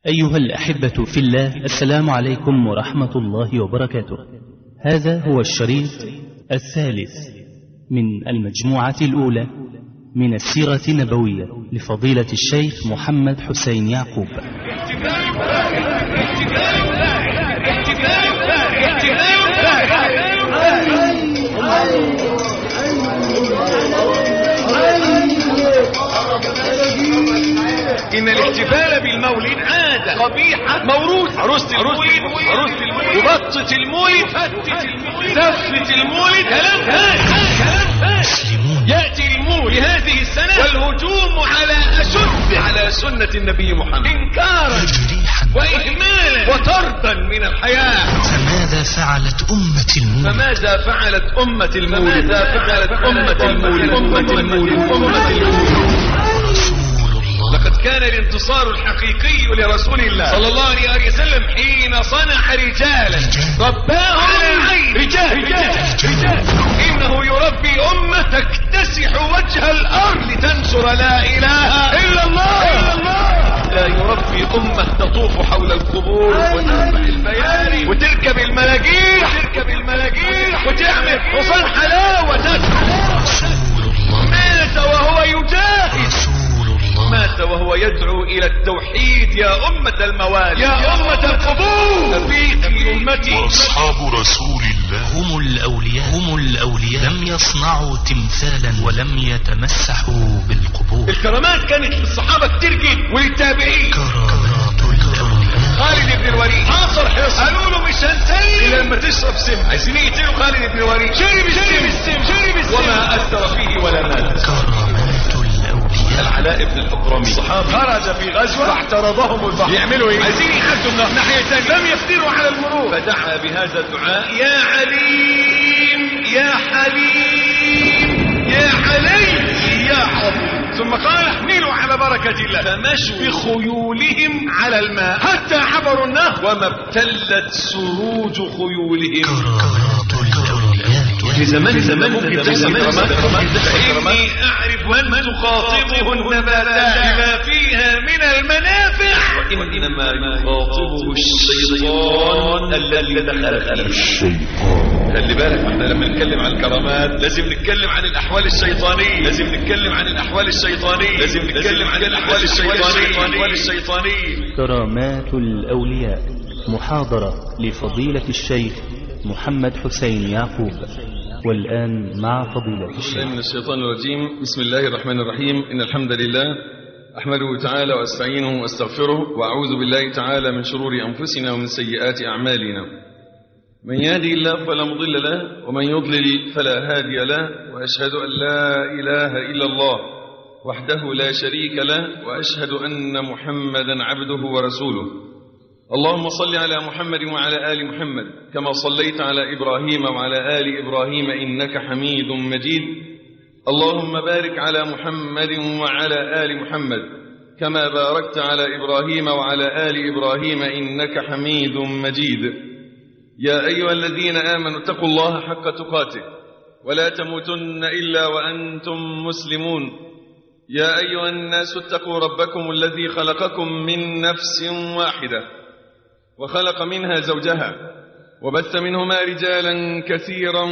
أيها الأحبة في الله السلام عليكم ورحمة الله وبركاته هذا هو الشريط الثالث من المجموعة الأولى من السيرة النبوية لفضيلة الشيخ محمد حسين يعقوب إن الاحتفال بالمولد عادة قبيحة موروثة عروسة المولد عروسة المولد وبطة المولد فتة المولد زفة المولد كلام فارغ كلام فارغ يأتي المولد هذه السنة والهجوم على أشد على سنة النبي محمد إنكارا تجريحا وإهمالا وطردا من الحياة فماذا فعلت أمة المؤمن فماذا فعلت أمة المولد ماذا فعلت أمة المولد أمة المولد أمة المولد رسول الله لقد كان الانتصار الحقيقي لرسول الله صلى الله عليه وسلم حين صنع رجالا رباهم على العين رجال رجال رجال انه يربي امه تكتسح وجه الارض لتنشر لا اله الا الله الا الله لا يربي امه تطوف حول القبور وتذبح البياري وتركب الملاجيح وتركب الملاجيح وتعمل حصان حلاوه وتدعو رسول الله مات وهو يجاهد رسول الله مات وهو يدعو إلى التوحيد يا أمة الموالي يا أمة القبور في أمتي وأصحاب رسول الله هم الأولياء هم الأولياء لم يصنعوا تمثالا ولم يتمسحوا بالقبور الكرامات كانت للصحابة كتير جدا وللتابعين كرامات الأولياء خالد بن الوليد حاصر حصن قالوا له مش هنسلم إلا لما تشرب سم عايزين يقتلوا خالد بن الوليد شرب السم شرب السم وما أثر فيه ولا مات كرامات الأولياء العلاء بن الحضرمي الصحابة خرج في غزوة فاحترضهم البحر يعملوا ايه عايزين يعدوا من الناحية الثانية لم يقدروا على المرور فدعا بهذا الدعاء يا عليم يا حليم يا علي يا عظيم ثم قال احملوا على بركة الله فمشوا بخيولهم على الماء حتى عبروا النهر وما ابتلت سروج خيولهم كرامات الأولياء في زمان زمان ممكن تحصل كرامات فإني أعرف أن تخاطبه النباتات بما فيها من المنافع وإنما يخاطبه الشيطان الذي دخل فيه الشيطان خلي بالك احنا لما نتكلم عن الكرامات لازم نتكلم عن الأحوال الشيطانية لازم نتكلم عن الأحوال الشيطانية لازم نتكلم عن الأحوال الشيطانية الأحوال الشيطانية كرامات الأولياء محاضرة لفضيلة الشيخ محمد حسين يعقوب والآن مع فضيلة الله الشيخ من الشيطان الرجيم بسم الله الرحمن الرحيم إن الحمد لله أحمده تعالى وأستعينه وأستغفره وأعوذ بالله تعالى من شرور أنفسنا ومن سيئات أعمالنا من يهدي الله فلا مضل له ومن يضلل فلا هادي له وأشهد أن لا إله إلا الله وحده لا شريك له وأشهد أن محمدا عبده ورسوله اللهم صل على محمد وعلى آل محمد كما صليت على إبراهيم وعلى آل إبراهيم إنك حميد مجيد اللهم بارك على محمد وعلى آل محمد كما باركت على إبراهيم وعلى آل إبراهيم إنك حميد مجيد يا أيها الذين آمنوا اتقوا الله حق تقاته ولا تموتن إلا وأنتم مسلمون يا أيها الناس اتقوا ربكم الذي خلقكم من نفس واحدة وخلق منها زوجها وبث منهما رجالا كثيرا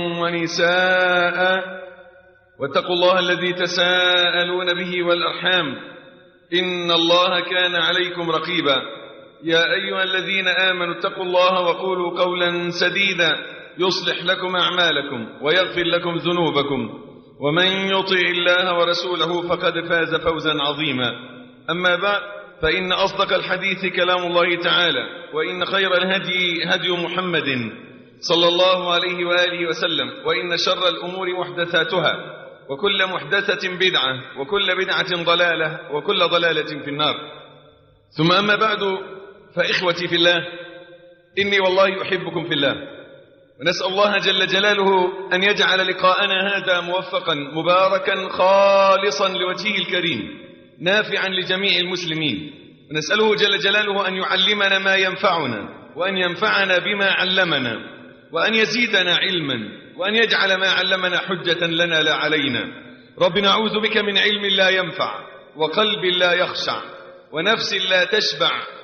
ونساء واتقوا الله الذي تساءلون به والأرحام إن الله كان عليكم رقيبا يا أيها الذين آمنوا اتقوا الله وقولوا قولا سديدا يصلح لكم أعمالكم ويغفر لكم ذنوبكم ومن يطع الله ورسوله فقد فاز فوزا عظيما أما بعد فإن أصدق الحديث كلام الله تعالى وإن خير الهدي هدي محمد صلى الله عليه وآله وسلم وإن شر الأمور محدثاتها وكل محدثة بدعة وكل بدعة ضلالة وكل ضلالة في النار ثم أما بعد فإخوتي في الله إني والله أحبكم في الله ونسأل الله جل جلاله أن يجعل لقاءنا هذا موفقا مباركا خالصا لوجهه الكريم نافعا لجميع المسلمين ونسأله جل جلاله أن يعلمنا ما ينفعنا وأن ينفعنا بما علمنا وأن يزيدنا علما وأن يجعل ما علمنا حجة لنا لا علينا رب نعوذ بك من علم لا ينفع وقلب لا يخشع ونفس لا تشبع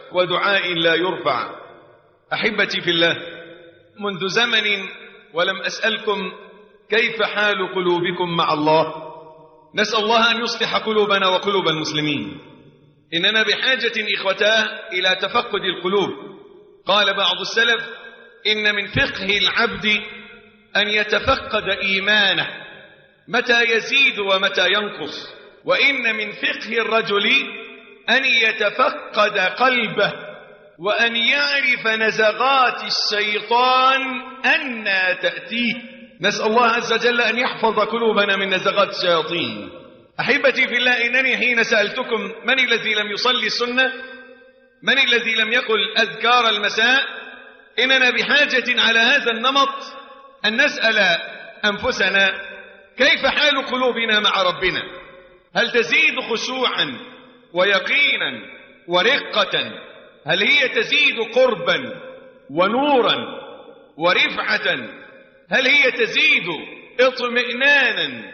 ودعاء لا يرفع أحبتي في الله منذ زمن ولم أسألكم كيف حال قلوبكم مع الله نسأل الله أن يصلح قلوبنا وقلوب المسلمين إننا بحاجة إخوتاه إلى تفقد القلوب قال بعض السلف إن من فقه العبد أن يتفقد إيمانه متى يزيد ومتى ينقص وإن من فقه الرجل أن يتفقد قلبه وأن يعرف نزغات الشيطان أن تأتيه نسأل الله عز وجل أن يحفظ قلوبنا من نزغات الشياطين أحبتي في الله إنني حين سألتكم من الذي لم يصلي السنة من الذي لم يقل أذكار المساء إننا بحاجة على هذا النمط أن نسأل أنفسنا كيف حال قلوبنا مع ربنا هل تزيد خشوعا ويقينا ورقة هل هي تزيد قربا ونورا ورفعة هل هي تزيد اطمئنانا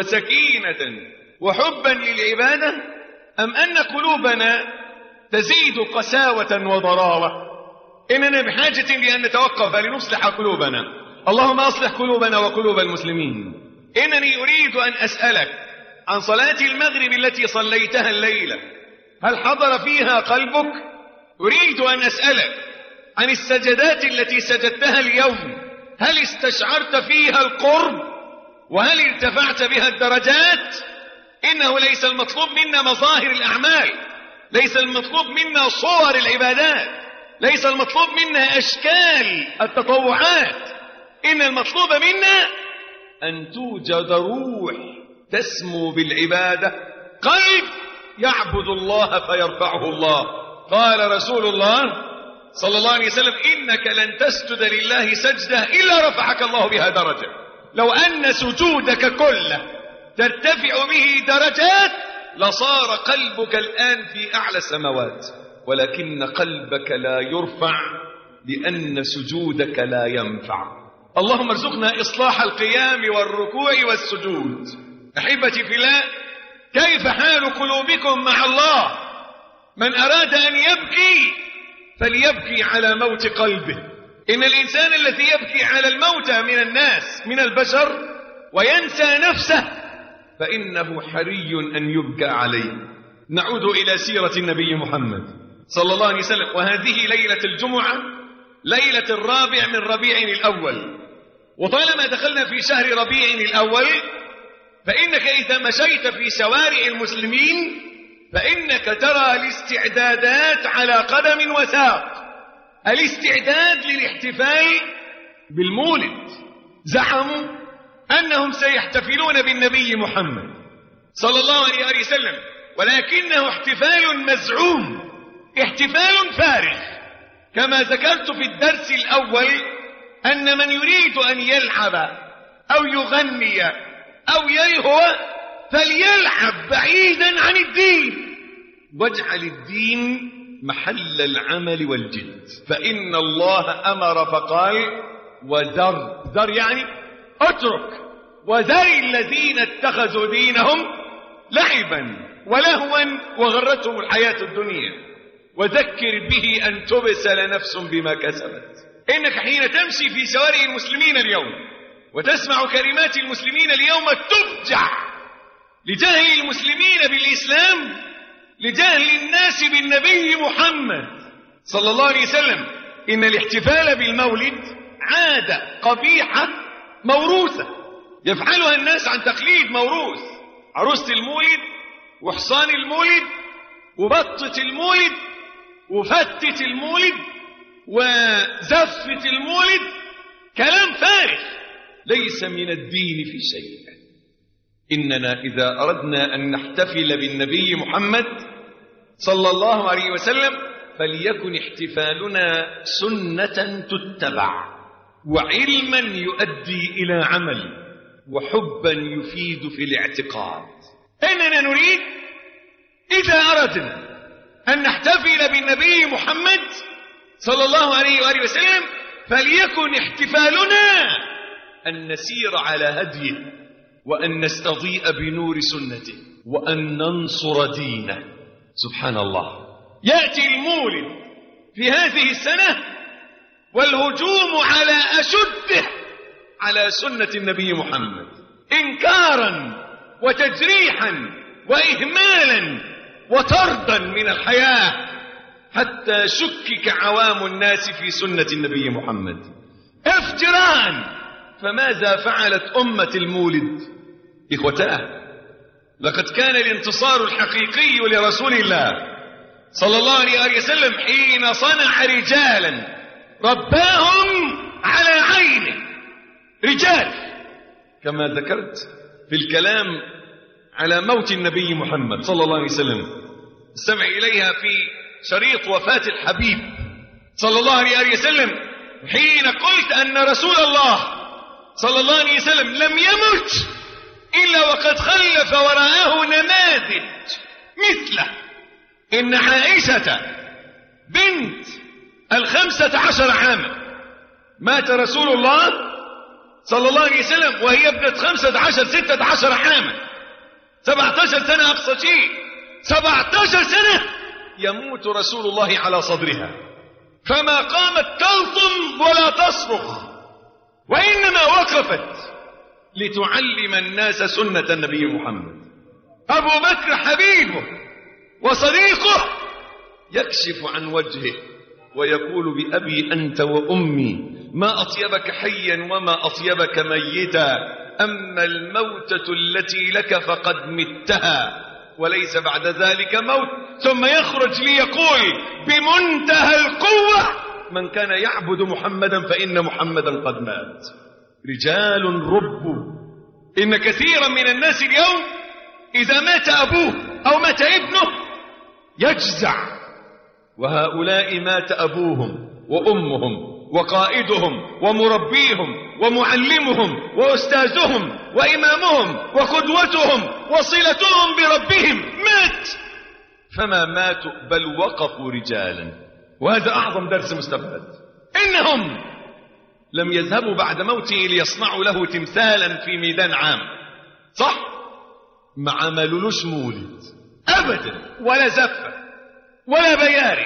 وسكينة وحبا للعبادة أم أن قلوبنا تزيد قساوة وضراوة إننا بحاجة لأن نتوقف لنصلح قلوبنا اللهم أصلح قلوبنا وقلوب المسلمين إنني أريد أن أسألك عن صلاة المغرب التي صليتها الليلة هل حضر فيها قلبك أريد أن أسألك عن السجدات التي سجدتها اليوم هل استشعرت فيها القرب وهل ارتفعت بها الدرجات إنه ليس المطلوب منا مظاهر الأعمال ليس المطلوب منا صور العبادات ليس المطلوب منا أشكال التطوعات إن المطلوب منا أن توجد روح تسمو بالعبادة قلب يعبد الله فيرفعه الله قال رسول الله صلى الله عليه وسلم إنك لن تسجد لله سجدة إلا رفعك الله بها درجة لو أن سجودك كله ترتفع به درجات لصار قلبك الآن في أعلى السماوات ولكن قلبك لا يرفع لأن سجودك لا ينفع اللهم ارزقنا إصلاح القيام والركوع والسجود أحبتي في الله كيف حال قلوبكم مع الله من أراد أن يبكي فليبكي على موت قلبه إن الإنسان الذي يبكي على الموتى من الناس من البشر وينسى نفسه فإنه حري أن يبكى عليه نعود إلى سيرة النبي محمد صلى الله عليه وسلم وهذه ليلة الجمعة ليلة الرابع من ربيع الأول وطالما دخلنا في شهر ربيع الأول فإنك إذا مشيت في شوارع المسلمين فإنك ترى الاستعدادات على قدم وساق الاستعداد للاحتفال بالمولد زعموا أنهم سيحتفلون بالنبي محمد صلى الله عليه وسلم ولكنه احتفال مزعوم احتفال فارغ كما ذكرت في الدرس الأول أن من يريد أن يلعب أو يغني أو يلهو فليلعب بعيدا عن الدين واجعل الدين محل العمل والجد فإن الله أمر فقال وذر ذر يعني اترك وذر الذين اتخذوا دينهم لعبا ولهوا وغرتهم الحياة الدنيا وذكر به أن تبسل نفس بما كسبت إنك حين تمشي في شوارع المسلمين اليوم وتسمع كلمات المسلمين اليوم تفجع لجهل المسلمين بالإسلام لجهل الناس بالنبي محمد صلى الله عليه وسلم إن الاحتفال بالمولد عادة قبيحة موروثة يفعلها الناس عن تقليد موروث عروسة المولد وحصان المولد وبطة المولد وفتة المولد وزفة المولد كلام فارغ ليس من الدين في شيء إننا إذا أردنا أن نحتفل بالنبي محمد صلى الله عليه وسلم فليكن احتفالنا سنة تتبع وعلما يؤدي إلى عمل وحبا يفيد في الاعتقاد إننا نريد إذا أردنا أن نحتفل بالنبي محمد صلى الله عليه وآله وسلم فليكن احتفالنا أن نسير على هديه وأن نستضيء بنور سنته وأن ننصر دينه سبحان الله يأتي المولد في هذه السنة والهجوم على أشده على سنة النبي محمد إنكارا وتجريحا وإهمالا وطردا من الحياة حتى شكك عوام الناس في سنة النبي محمد افتراء فماذا فعلت أمة المولد إخوتاه لقد كان الانتصار الحقيقي لرسول الله صلى الله عليه وسلم حين صنع رجالا رباهم على عينه رجال كما ذكرت في الكلام على موت النبي محمد صلى الله عليه وسلم استمع إليها في شريط وفاة الحبيب صلى الله عليه وسلم حين قلت أن رسول الله صلى الله عليه وسلم لم يمت إلا وقد خلف وراءه نماذج مثله إن عائشة بنت الخمسة عشر عاما مات رسول الله صلى الله عليه وسلم وهي ابنة خمسة عشر ستة عشر عاما سبعة عشر سنة أقصى شيء سبعة عشر سنة يموت رسول الله على صدرها فما قامت تلطم ولا تصرخ وإنما وقفت لتعلم الناس سنة النبي محمد أبو بكر حبيبه وصديقه يكشف عن وجهه ويقول بأبي أنت وأمي ما أطيبك حيا وما أطيبك ميتا أما الموتة التي لك فقد متها وليس بعد ذلك موت ثم يخرج ليقول بمنتهى القوة من كان يعبد محمدا فإن محمدا قد مات رجال ربوا إن كثيرا من الناس اليوم إذا مات أبوه أو مات ابنه يجزع وهؤلاء مات أبوهم وأمهم وقائدهم ومربيهم ومعلمهم وأستاذهم وإمامهم وقدوتهم وصلتهم بربهم مات فما ماتوا بل وقفوا رجالا وهذا أعظم درس مستفاد إنهم لم يذهبوا بعد موته ليصنعوا له تمثالا في ميدان عام صح ما عملولوش مولد أبدا ولا زفة ولا بياري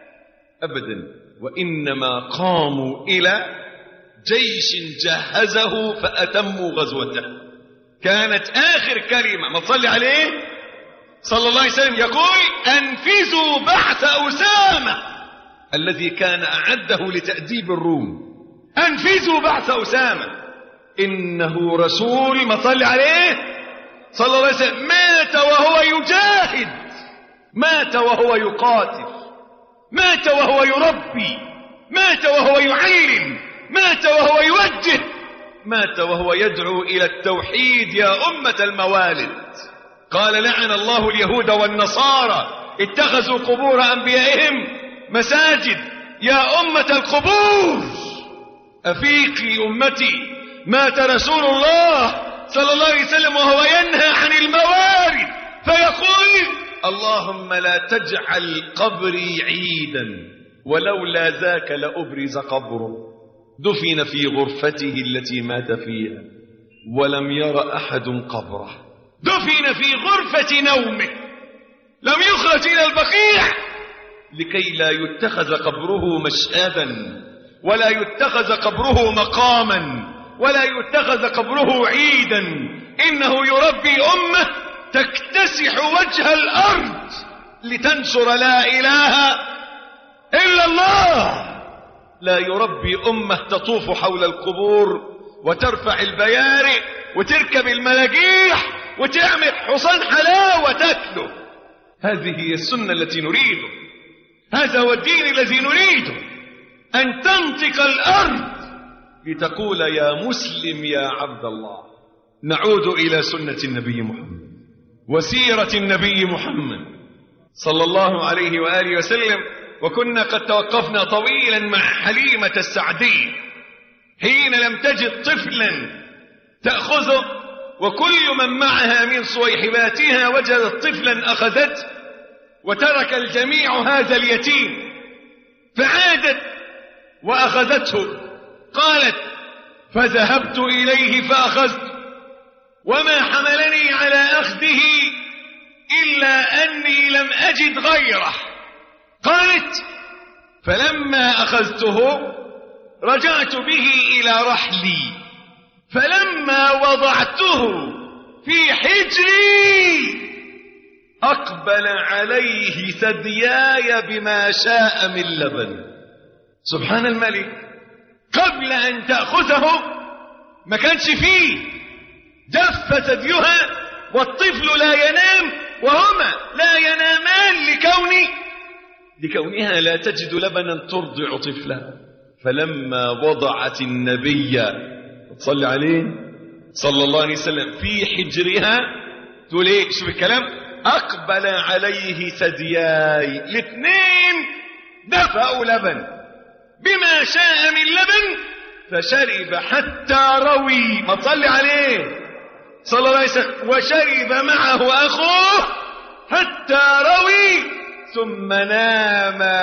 أبدا وإنما قاموا إلى جيش جهزه فأتموا غزوته كانت آخر كلمة ما تصلي عليه صلى الله عليه وسلم يقول أنفذوا بعث أسامة الذي كان أعده لتأديب الروم أنفذوا بعث أسامة إنه رسول ما صلي عليه صلى الله عليه وسلم مات وهو يجاهد مات وهو يقاتل مات وهو يربي مات وهو يعلم مات وهو يوجه مات وهو يدعو إلى التوحيد يا أمة الموالد قال لعن الله اليهود والنصارى اتخذوا قبور أنبيائهم مساجد يا أمة القبور أفيقي أمتي مات رسول الله صلى الله عليه وسلم وهو ينهى عن الموارد فيقول اللهم لا تجعل قبري عيدا ولولا ذاك لأبرز قبره دفن في غرفته التي مات فيها ولم ير أحد قبره دفن في غرفة نومه لم يخرج إلى البقيع لكي لا يتخذ قبره مشآبا ولا يتخذ قبره مقاما ولا يتخذ قبره عيدا إنه يربي أمة تكتسح وجه الأرض لتنشر لا إله إلا الله لا يربي أمة تطوف حول القبور وترفع البيارق وتركب الملاجيح وتعمل حصان حلاوة تاكله هذه هي السنة التي نريده هذا هو الدين الذي نريده أن تنطق الأرض لتقول يا مسلم يا عبد الله نعود إلى سنة النبي محمد وسيرة النبي محمد صلى الله عليه وآله وسلم وكنا قد توقفنا طويلا مع حليمة السعدية حين لم تجد طفلا تأخذه وكل من معها من صويحباتها وجدت طفلا أخذته وترك الجميع هذا اليتيم فعادت وأخذته قالت فذهبت إليه فأخذت وما حملني على أخذه إلا أني لم أجد غيره قالت فلما أخذته رجعت به إلى رحلي فلما وضعته في حجري أقبل عليه ثدياي بما شاء من لبن سبحان الملك قبل أن تأخذه ما كانش فيه جف ثديها والطفل لا ينام وهما لا ينامان لكون لكونها لا تجد لبنا ترضع طفلها فلما وضعت النبي صلى عليه صلى الله عليه وسلم في حجرها تقول ايه شوف الكلام اقبل عليه ثدياي الاثنين دفعوا لبن بما شاء من لبن فشرب حتى روي ما تصلي عليه صلى الله عليه وسلم وشرب معه اخوه حتى روي ثم ناما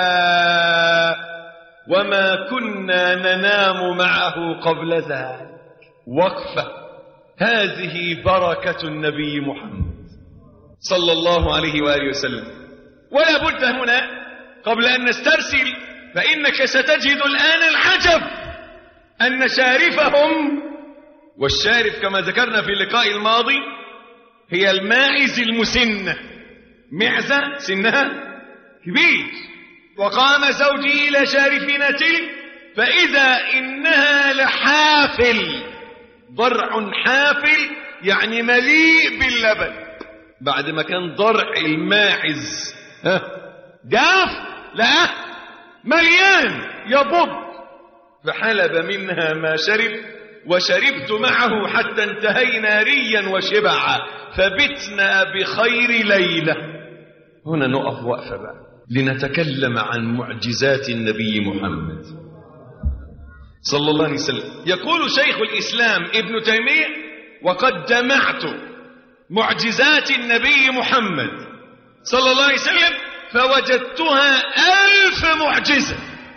وما كنا ننام معه قبل ذلك وقفه هذه بركه النبي محمد صلى الله عليه واله وسلم ولا بد هنا قبل ان نسترسل فانك ستجد الان العجب ان شارفهم والشارف كما ذكرنا في اللقاء الماضي هي الماعز المسنه معزه سنها كبير وقام زوجي إلى شارفنا تلك فإذا إنها لحافل ضرع حافل يعني مليء باللبن بعد ما كان ضرع الماعز ها جاف لا مليان يبض فحلب منها ما شرب وشربت معه حتى انتهينا ريا وشبعا فبتنا بخير ليله هنا نقف وقفه بقى لنتكلم عن معجزات النبي محمد صلى الله عليه وسلم يقول شيخ الإسلام ابن تيمية وقد جمعت معجزات النبي محمد صلى الله عليه وسلم فوجدتها ألف معجزة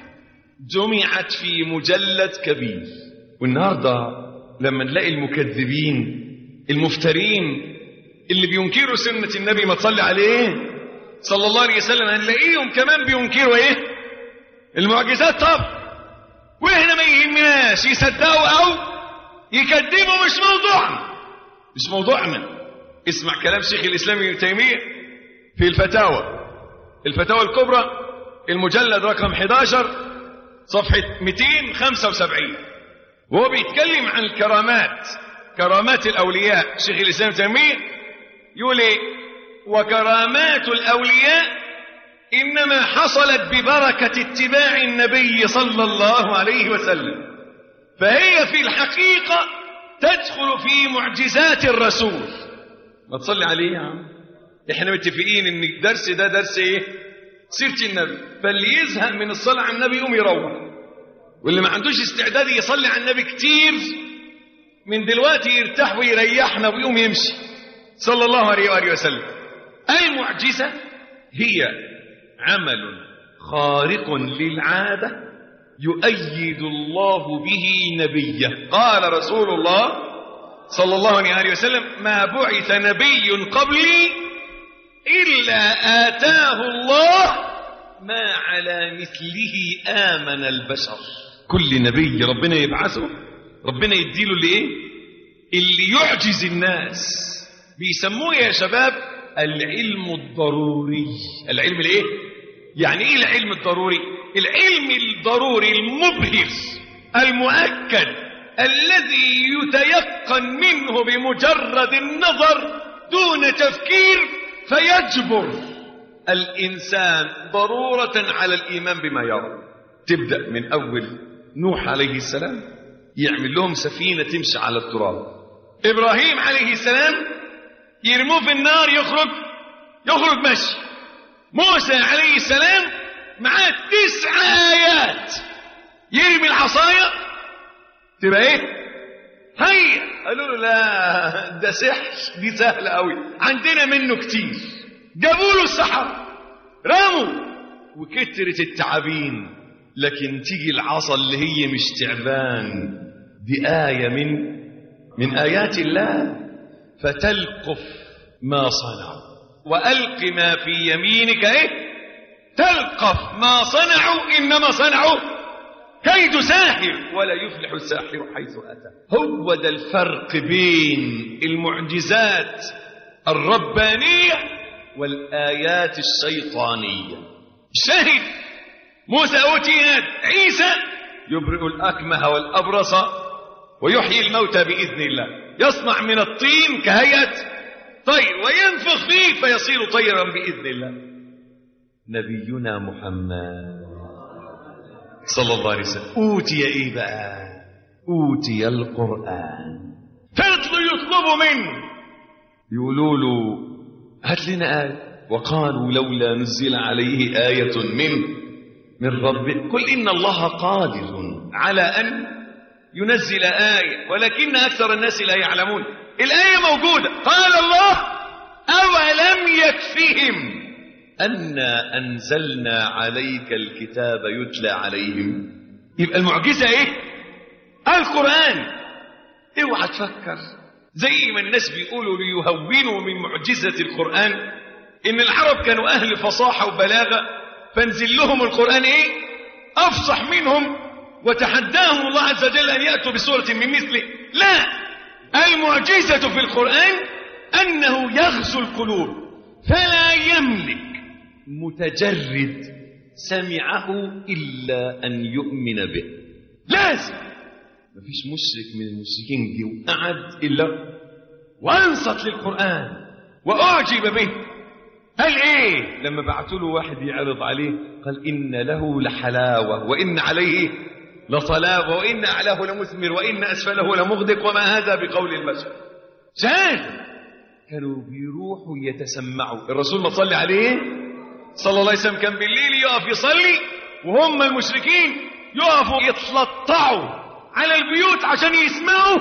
جمعت في مجلد كبير والنهاردة لما نلاقي المكذبين المفترين اللي بينكروا سنة النبي ما تصلي عليه صلى الله عليه وسلم هنلاقيهم كمان بينكروا ايه المعجزات طب واحنا ما يهمناش يصدقوا او يكذبوا مش موضوعنا مش موضوعنا اسمع كلام شيخ الاسلام ابن تيميه في الفتاوى الفتاوى الكبرى المجلد رقم 11 صفحه 275 وهو بيتكلم عن الكرامات كرامات الاولياء شيخ الاسلام ابن تيميه يقول ايه وكرامات الأولياء إنما حصلت ببركة اتباع النبي صلى الله عليه وسلم فهي في الحقيقة تدخل في معجزات الرسول ما تصلي عليه يا عم احنا متفقين ان الدرس ده درس ايه سيرة النبي فاللي يزهق من الصلاة على النبي يقوم يروح واللي ما عندوش استعداد يصلي على النبي كتير من دلوقتي يرتاح ويريحنا ويقوم يمشي صلى الله عليه وآله وسلم المعجزة هي عمل خارق للعادة يؤيد الله به نبيه قال رسول الله صلى الله عليه وسلم ما بعث نبي قبلي إلا آتاه الله ما على مثله آمن البشر كل نبي ربنا يبعثه ربنا يديله اللي ايه اللي يعجز الناس بيسموه يا شباب العلم الضروري العلم الايه يعني ايه العلم الضروري العلم الضروري المبهر المؤكد الذي يتيقن منه بمجرد النظر دون تفكير فيجبر الانسان ضروره على الايمان بما يرى تبدا من اول نوح عليه السلام يعمل لهم سفينه تمشي على التراب ابراهيم عليه السلام يرموه في النار يخرج يخرج مشي موسى عليه السلام معاه تسع آيات يرمي العصاية تبقى ايه هيا قالوا له لا ده سحر دي سهلة قوي عندنا منه كتير جابوا له السحر رموا وكترت التعابين لكن تيجي العصا اللي هي مش تعبان دي آية من من آيات الله فتلقف ما صنعوا وألق ما في يمينك إيه تلقف ما صنعوا إنما صنعوا كيد ساحر ولا يفلح الساحر حيث أتى هو ده الفرق بين المعجزات الربانية والآيات الشيطانية شهد موسى أوتيت عيسى يبرئ الأكمه والأبرص ويحيي الموتى بإذن الله يصنع من الطين كهيئة طير وينفخ فيه فيصير طيرا بإذن الله نبينا محمد صلى الله عليه وسلم أوتي إيه بقى أوتي القرآن فيطلب يطلبوا منه يقولوا له هات لنا آية وقالوا لولا نزل عليه آية من من ربه قل إن الله قادر على أن ينزل آية ولكن أكثر الناس لا يعلمون الآية موجودة قال الله أولم يكفهم أنا أنزلنا عليك الكتاب يتلى عليهم يبقى المعجزة إيه القرآن اوعى تفكر زي ما الناس بيقولوا ليهونوا من معجزة القرآن إن العرب كانوا أهل فصاحة وبلاغة فانزل لهم القرآن إيه أفصح منهم وتحداهم الله عز وجل أن يأتوا بسورة من مثله لا المعجزة في القرآن أنه يغزو القلوب فلا يملك متجرد سمعه إلا أن يؤمن به لازم مفيش مشرك من المشركين جه وقعد إلا وانصت للقرآن وأعجب به قال إيه لما بعتوا له واحد يعرض عليه قال إن له لحلاوة وإن عليه لطلاوة وإن أعلاه لمثمر وإن أسفله لمغدق وما هذا بقول البشر شاهد كانوا بيروحوا يتسمعوا الرسول ما صلي عليه صلى الله عليه وسلم كان بالليل يقف يصلي وهم المشركين يقفوا يتلطعوا على البيوت عشان يسمعوا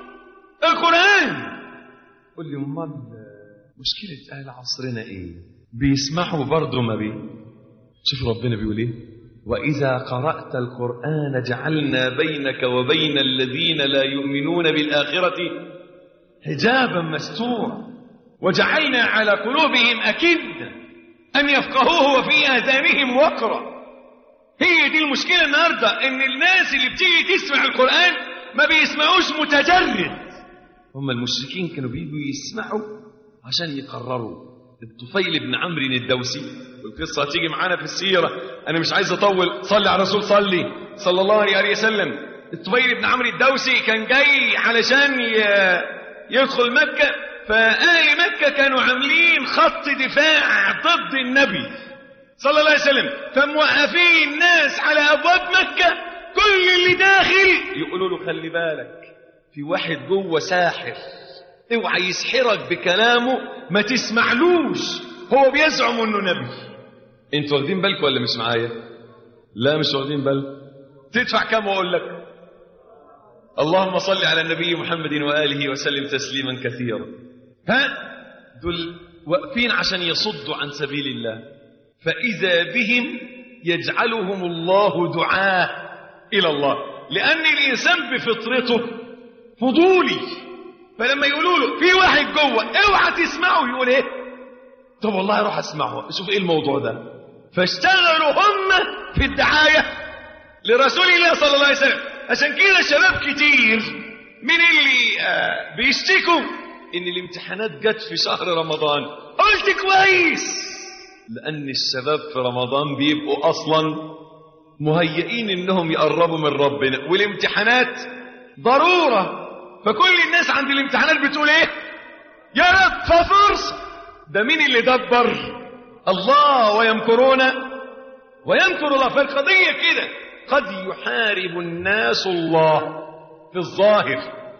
القرآن قل لي امال مشكلة أهل عصرنا إيه بيسمعوا برضه ما بي شوف ربنا بيقول إيه وإذا قرأت القرآن جعلنا بينك وبين الذين لا يؤمنون بالآخرة حجابا مستورا وجعلنا على قلوبهم أكدة أن يفقهوه وفي آذانهم وقرا هي دي المشكلة النهاردة إن الناس اللي بتيجي تسمع القرآن ما بيسمعوش متجرد هم المشركين كانوا بيجوا يسمعوا عشان يقرروا الطفيل بن عمرو الدوسي والقصة هتيجي معانا في السيرة أنا مش عايز أطول صلي على الرسول صلي صلى الله عليه وسلم الطفيل بن عمرو الدوسي كان جاي علشان يدخل مكة فأهل مكة كانوا عاملين خط دفاع ضد النبي صلى الله عليه وسلم فموقفين الناس على أبواب مكة كل اللي داخل يقولوا له خلي بالك في واحد جوه ساحر اوعى يسحرك بكلامه ما تسمعلوش هو بيزعم انه نبي انتوا واخدين بالكم ولا مش معايا لا مش واخدين بالكم تدفع كام واقول لك اللهم صل على النبي محمد واله وسلم تسليما كثيرا ها دول واقفين عشان يصدوا عن سبيل الله فاذا بهم يجعلهم الله دعاه الى الله لان الانسان بفطرته فضولي فلما يقولوا له في واحد جوه اوعى تسمعه يقول ايه طب والله اروح اسمعه شوف ايه الموضوع ده فاشتغلوا هم في الدعايه لرسول الله صلى الله عليه وسلم عشان كده شباب كتير من اللي آه بيشتكوا ان الامتحانات جت في شهر رمضان قلت كويس لان الشباب في رمضان بيبقوا اصلا مهيئين انهم يقربوا من ربنا والامتحانات ضروره فكل الناس عند الامتحانات بتقول ايه يا رب ففرصة ده مين اللي دبر الله ويمكرون ويمكر الله فالقضية كده قد يحارب الناس الله في الظاهر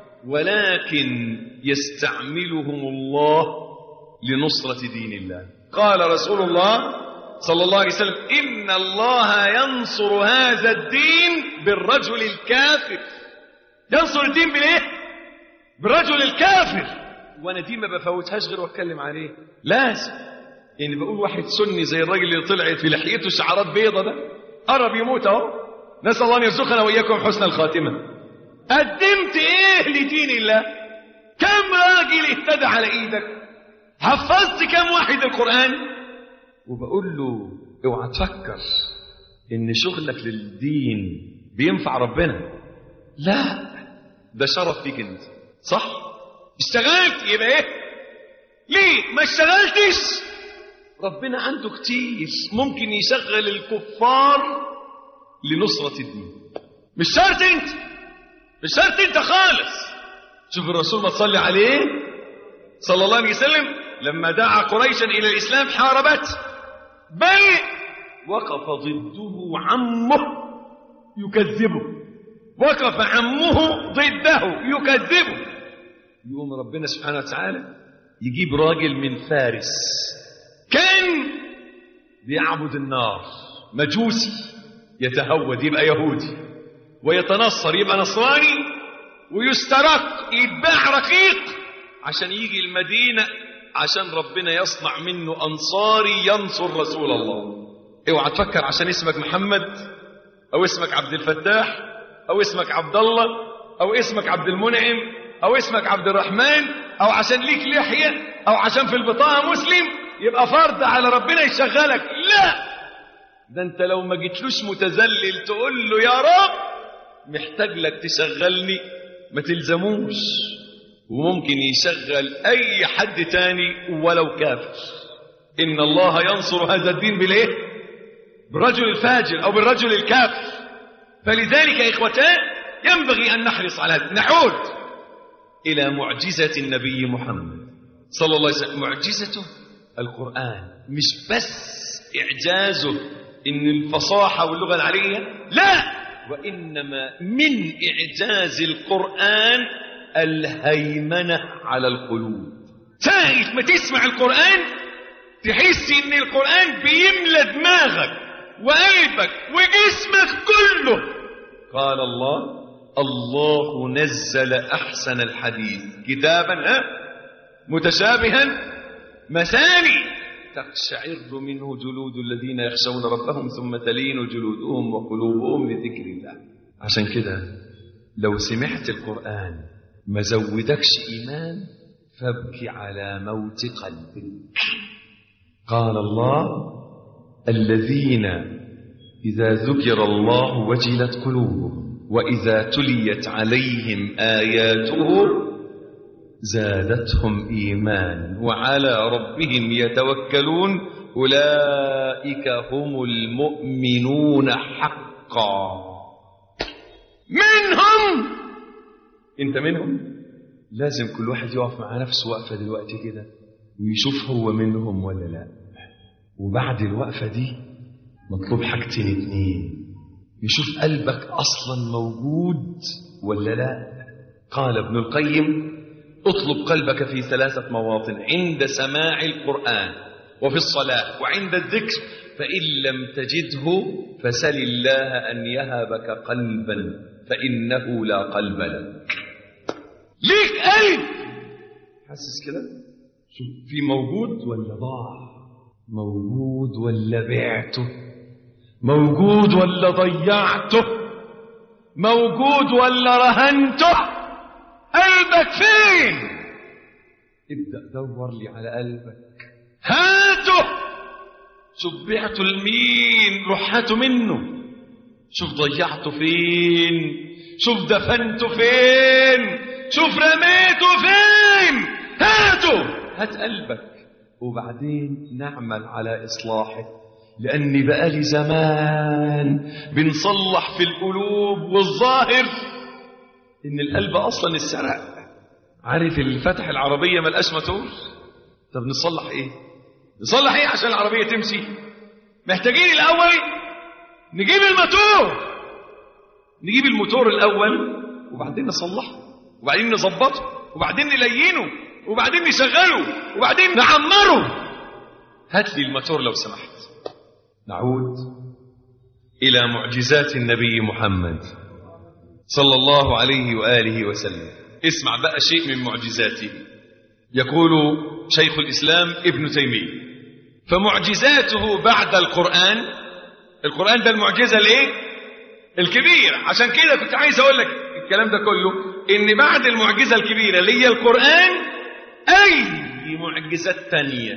ولكن يستعملهم الله لنصرة دين الله قال رسول الله صلى الله عليه وسلم إن الله ينصر هذا الدين بالرجل الكافر ينصر الدين بالايه بالرجل الكافر وانا دي ما بفوتهاش غير واتكلم عليه لازم يعني بقول واحد سني زي الراجل اللي طلعت في لحيته شعرات بيضة ده قرب يموت اهو نسال الله ان يرزقنا واياكم حسن الخاتمه قدمت ايه لدين الله كم راجل اهتدى على ايدك حفظت كم واحد القران وبقول له اوعى تفكر ان شغلك للدين بينفع ربنا لا ده شرف فيك انت صح اشتغلت يبقى ايه ليه ما اشتغلتش ربنا عنده كتير ممكن يشغل الكفار لنصرة الدين مش شرط انت مش شرط انت خالص شوف الرسول ما تصلي عليه صلى الله عليه وسلم لما دعا قريشا الى الاسلام حاربت بل وقف ضده عمه يكذبه وقف عمه ضده يكذبه يقوم ربنا سبحانه وتعالى يجيب راجل من فارس كان بيعبد النار مجوسي يتهود يبقى يهودي ويتنصر يبقى نصراني ويسترق يتباع رقيق عشان يجي المدينة عشان ربنا يصنع منه أنصاري ينصر رسول الله اوعى تفكر عشان اسمك محمد أو اسمك عبد الفتاح أو اسمك عبد الله أو اسمك عبد المنعم أو اسمك عبد الرحمن أو عشان ليك لحية أو عشان في البطاقة مسلم يبقى فرض على ربنا يشغلك لا ده انت لو ما جيتلوش متذلل تقول له يا رب محتاج لك تشغلني ما تلزموش وممكن يشغل اي حد تاني ولو كافر ان الله ينصر هذا الدين بالايه بالرجل الفاجر او بالرجل الكافر فلذلك يا اخوتان ينبغي ان نحرص على هذا نعود الى معجزه النبي محمد صلى الله عليه وسلم معجزته القران مش بس اعجازه ان الفصاحه واللغه العربيه لا وانما من اعجاز القران الهيمنه على القلوب ساعة ما تسمع القرآن تحس ان القرآن بيملى دماغك وقلبك وجسمك كله قال الله الله نزل احسن الحديث كتابا ها متشابها مثاني تقشعر منه جلود الذين يخشون ربهم ثم تلين جلودهم وقلوبهم لذكر الله عشان كده لو سمعت القرآن ما زودكش إيمان فابكي على موت قلبك قال الله الذين إذا ذكر الله وجلت قلوبهم وإذا تليت عليهم آياته زادتهم إيمان وعلى ربهم يتوكلون أولئك هم المؤمنون حقا منهم أنت منهم لازم كل واحد يقف مع نفسه وقفة دلوقتي كده ويشوف هو منهم ولا لا وبعد الوقفة دي مطلوب حاجتين اتنين يشوف قلبك أصلا موجود ولا لا قال ابن القيم اطلب قلبك في ثلاثة مواطن عند سماع القرآن وفي الصلاة وعند الذكر فإن لم تجده فسل الله أن يهبك قلبا فإنه لا قلب لك ليك قلب حاسس كده شوف في موجود ولا ضاع موجود ولا بعته موجود ولا ضيعته موجود ولا رهنته قلبك فين ابدأ دور لي على قلبك هاته شوف بعته لمين روح هاته منه شوف ضيعته فين شوف دفنته فين شوف رميته فين هاته هات قلبك وبعدين نعمل على إصلاحه لأني بقالي زمان بنصلح في القلوب والظاهر إن القلب أصلا السرق عارف اللي فتح العربية ملقاش موتور طب نصلح إيه نصلح إيه عشان العربية تمشي محتاجين الأول نجيب الموتور نجيب الموتور الأول وبعدين نصلحه وبعدين نظبطه وبعدين نلينه وبعدين نشغله وبعدين نعمره هات لي الموتور لو سمحت نعود إلى معجزات النبي محمد صلى الله عليه وآله وسلم اسمع بقى شيء من معجزاته يقول شيخ الإسلام ابن تيمية فمعجزاته بعد القرآن القرآن ده المعجزة الايه الكبيرة عشان كده كنت عايز أقول لك الكلام ده كله إن بعد المعجزة الكبيرة اللي هي القرآن أي معجزات تانية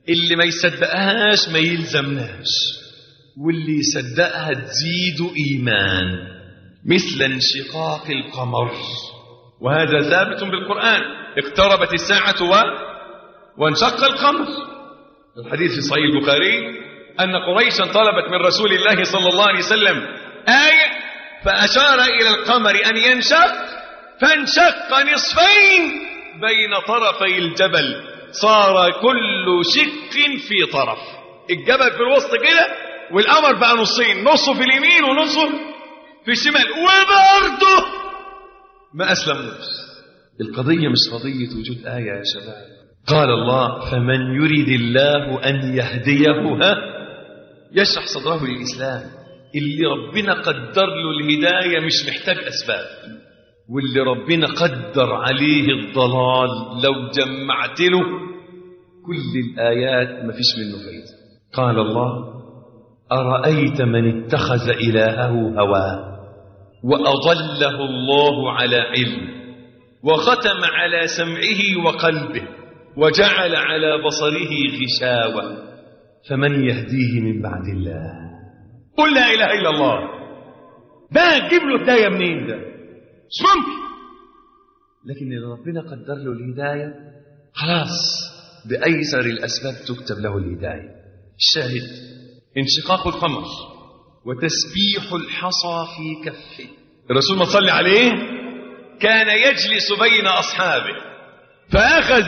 اللي ما يصدقهاش ما يلزمناش واللي يصدقها تزيد إيمان مثل انشقاق القمر وهذا ثابت بالقرآن اقتربت الساعة و... وانشق القمر الحديث في صحيح البخاري أن قريشا طلبت من رسول الله صلى الله عليه وسلم آية فأشار إلى القمر أن ينشق فانشق نصفين بين طرفي الجبل صار كل شق في طرف الجبل في الوسط كده والقمر بقى نصين نصه في اليمين ونصه في الشمال وبرضه ما أسلموش القضية مش قضية وجود آية يا شباب قال الله فمن يريد الله أن يهديه ها يشرح صدره للإسلام اللي ربنا قدر له الهداية مش محتاج أسباب واللي ربنا قدر عليه الضلال لو جمعت له كل الآيات ما فيش منه فايدة قال الله أرأيت من اتخذ إلهه هواه وأضله الله على علم وختم على سمعه وقلبه وجعل على بصره غشاوة فمن يهديه من بعد الله قل لا إله إلا الله ده تجيب له هداية منين ده مش ممكن لكن إذا ربنا قدر له الهداية خلاص بأيسر الأسباب تكتب له الهداية الشاهد انشقاق القمر وتسبيح الحصى في كفه الرسول ما صلي عليه كان يجلس بين أصحابه فأخذ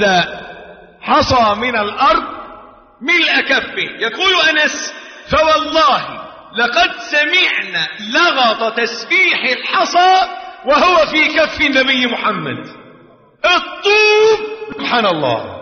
حصى من الأرض ملء كفه يقول أنس فوالله لقد سمعنا لغط تسبيح الحصى وهو في كف النبي محمد الطوب سبحان الله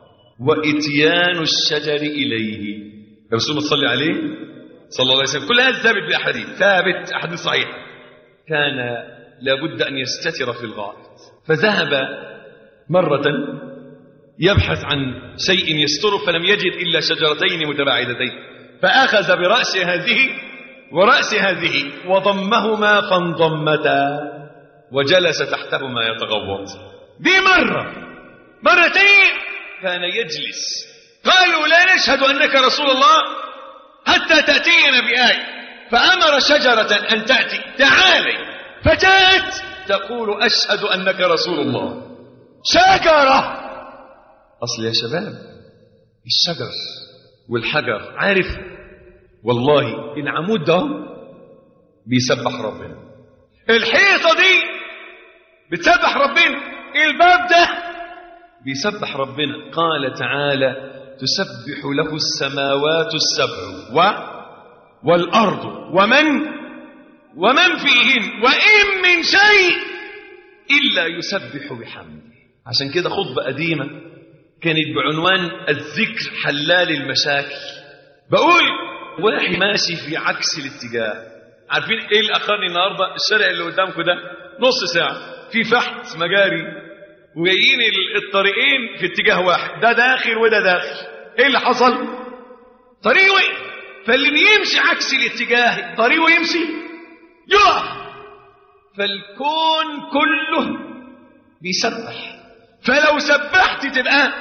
وإتيان الشجر إليه الرسول صلى عليه صلى الله عليه وسلم كل هذا ثابت بأحاديث ثابت أحاديث صحيحة كان لابد أن يستتر في الغائط فذهب مرة يبحث عن شيء يستره فلم يجد إلا شجرتين متباعدتين فأخذ برأس هذه ورأس هذه وضمهما فانضمتا وجلس تحتهما يتغوط دي مرة مرتين كان يجلس قالوا لا نشهد أنك رسول الله حتى تأتينا بآية فأمر شجرة أن تأتي تعالي فجاءت تقول أشهد أنك رسول الله شجرة أصل يا شباب الشجر والحجر عارف والله العمود ده بيسبح ربنا الحيطة دي بتسبح ربنا الباب ده بيسبح ربنا قال تعالى تسبح له السماوات السبع و والأرض ومن ومن فيهن وإن من شيء إلا يسبح بحمده عشان كده خطبة قديمة كانت بعنوان الذكر حلال المشاكل بقول واحد ماشي في عكس الاتجاه عارفين ايه اللي اخرني النهارده الشارع اللي قدامكم ده نص ساعه في فحت مجاري وجايين الطريقين في اتجاه واحد ده داخل وده داخل ايه اللي حصل طريق وقف فاللي يمشي عكس الاتجاه طريقه يمشي يقف فالكون كله بيسبح فلو سبحت تبقى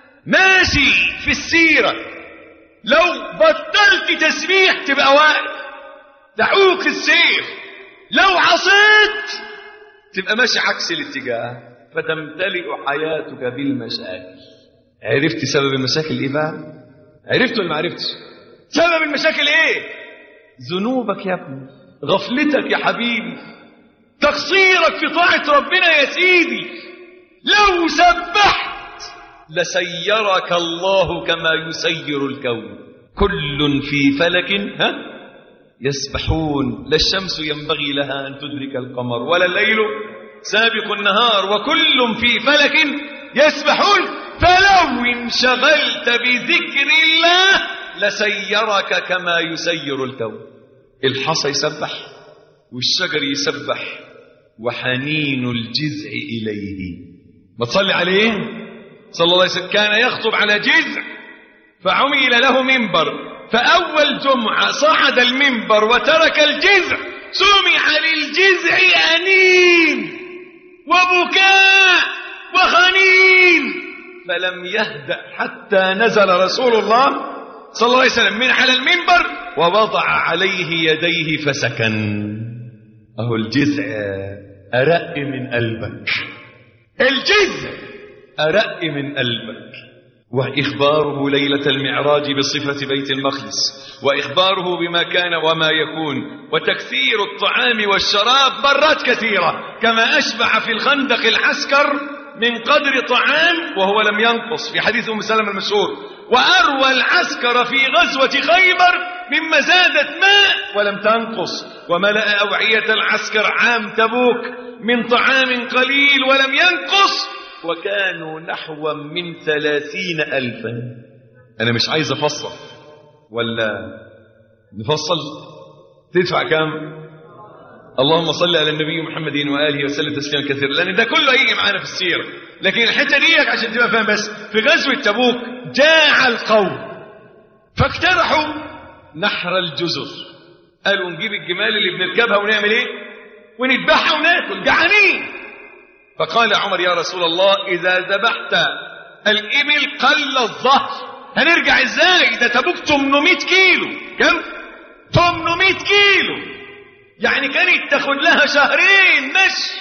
ماشي في السيرة لو بطلت تسبيح تبقى واقف دعوك السير لو عصيت تبقى ماشي عكس الاتجاه فتمتلئ حياتك بالمشاكل عرفت سبب المشاكل ايه بقى عرفت ولا ما عرفتش سبب المشاكل ايه ذنوبك يا ابني غفلتك يا حبيبي تقصيرك في طاعة ربنا يا سيدي لو سبحت لسيرك الله كما يسير الكون كل في فلك ها يسبحون لا الشمس ينبغي لها أن تدرك القمر ولا الليل سابق النهار وكل في فلك يسبحون فلو انشغلت بذكر الله لسيرك كما يسير الكون الحصى يسبح والشجر يسبح وحنين الجذع إليه ما تصلي عليه صلى الله عليه وسلم كان يخطب على جذع فعمل له منبر فأول جمعة صعد المنبر وترك الجذع سمع للجذع أنين وبكاء وخنين فلم يهدأ حتى نزل رسول الله صلى الله عليه وسلم من على المنبر ووضع عليه يديه فسكن أهو الجزع أرق من قلبك الجزع أرق من قلبك وإخباره ليلة المعراج بصفة بيت المقدس وإخباره بما كان وما يكون وتكثير الطعام والشراب مرات كثيرة كما أشبع في الخندق العسكر من قدر طعام وهو لم ينقص في حديث أم سلمة المشهور وأروى العسكر في غزوة خيبر مما زادت ماء ولم تنقص وملأ أوعية العسكر عام تبوك من طعام قليل ولم ينقص وكانوا نحو من ثلاثين ألفا أنا مش عايز أفصل ولا نفصل تدفع كام اللهم صل على النبي محمد وآله وسلم تسليما كثيرا لأن ده كله هيجي معانا في السيرة لكن الحتة دي عشان تبقى فاهم بس في غزوة تبوك جاع القوم فاقترحوا نحر الجزر قالوا نجيب الجمال اللي بنركبها ونعمل ايه ونذبحها وناكل جعانين فقال عمر يا رسول الله إذا ذبحت الإبل قل الظهر هنرجع ازاي ده تبوك 800 كيلو كم 800 كيلو يعني كانت تاخد لها شهرين مشي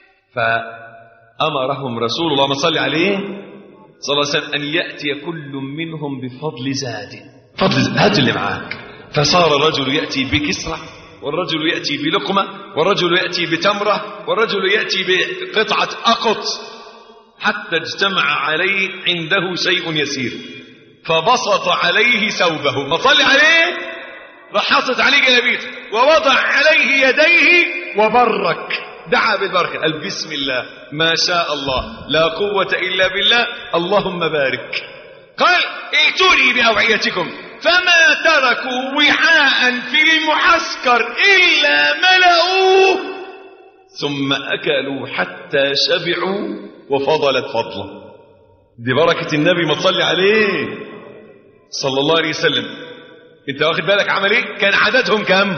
فأمرهم رسول الله ما صلى عليه صلى الله عليه وسلم أن يأتي كل منهم بفضل زاد فضل زاد هات اللي معاك فصار الرجل يأتي بكسرة والرجل يأتي بلقمة والرجل يأتي بتمرة والرجل يأتي بقطعة أقط حتى اجتمع عليه عنده شيء يسير فبسط عليه ثوبه ما صلى عليه راح حاطط عليه جلابيته ووضع عليه يديه وبرك دعا بالبركة قال بسم الله ما شاء الله لا قوة إلا بالله اللهم بارك قال ائتوني بأوعيتكم فما تركوا وعاء في المعسكر إلا ملأوه ثم أكلوا حتى شبعوا وفضلت فضله دي بركة النبي ما تصلي عليه صلى الله عليه وسلم انت واخد بالك عمل ايه كان عددهم كم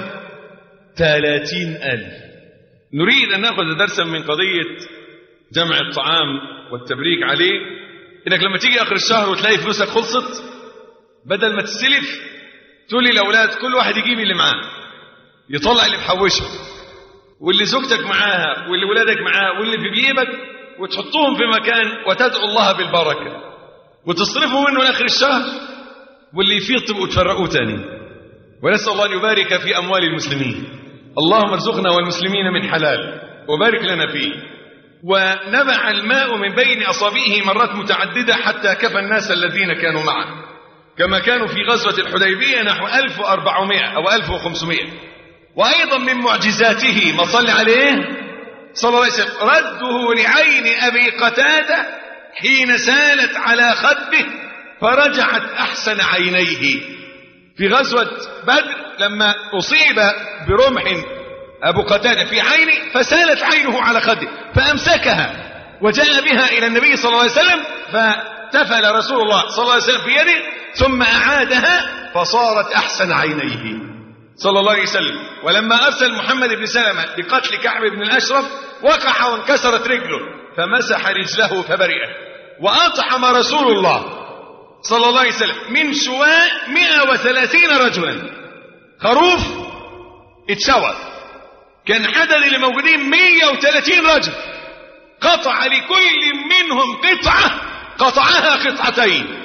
ثلاثين ألف نريد أن نأخذ درسا من قضية جمع الطعام والتبريك عليه إنك لما تيجي آخر الشهر وتلاقي فلوسك خلصت بدل ما تستلف تقول للأولاد كل واحد يجيب اللي معاه يطلع اللي محوشه واللي زوجتك معاها واللي ولادك معاه واللي في جيبك وتحطوهم في مكان وتدعو الله بالبركة وتصرفوا منه لآخر الشهر واللي يفيض تبقوا تفرقوه تاني ونسأل الله أن يبارك في أموال المسلمين اللهم ارزقنا والمسلمين من حلال وبارك لنا فيه ونبع الماء من بين أصابعه مرات متعددة حتى كفى الناس الذين كانوا معه كما كانوا في غزوة الحديبية نحو 1400 أو 1500 وأيضا من معجزاته ما صلى عليه صلى الله عليه وسلم رده لعين أبي قتادة حين سالت على خده فرجعت أحسن عينيه في غزوة بدر لما أصيب برمح أبو قتادة في عينه فسالت عينه على خده فأمسكها وجاء بها إلى النبي صلى الله عليه وسلم فتفل رسول الله صلى الله عليه وسلم في يده ثم أعادها فصارت أحسن عينيه صلى الله عليه وسلم ولما أرسل محمد بن سلمة لقتل كعب بن الأشرف وقع وانكسرت رجله فمسح رجله فبرئت وأطعم رسول الله صلى الله عليه وسلم من شواء 130 رجلا خروف اتشوى كان عدد اللي موجودين 130 رجل قطع لكل منهم قطعة قطعها قطعتين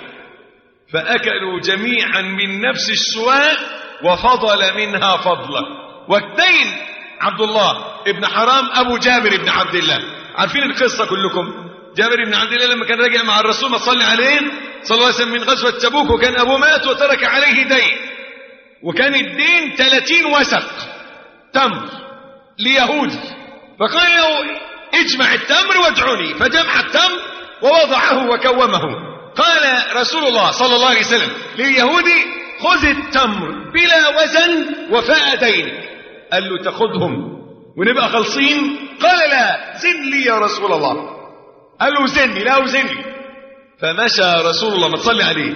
فأكلوا جميعا من نفس الشواء وفضل منها فضلا والدين عبد الله ابن حرام أبو جابر بن عبد الله عارفين القصة كلكم جابر بن عبد الله لما كان راجع مع الرسول ما صلى عليه صلى الله عليه وسلم من غزوة تبوك وكان أبوه مات وترك عليه دين وكان الدين 30 وسق تمر ليهودي فقال له اجمع التمر وادعني فجمع التمر ووضعه وكومه قال رسول الله صلى الله عليه وسلم لليهودي خذ التمر بلا وزن وفاء دينك قال له تاخذهم ونبقى خلصين قال لا زن لي يا رسول الله قال له زني لا زني فمشى رسول الله ما تصلي عليه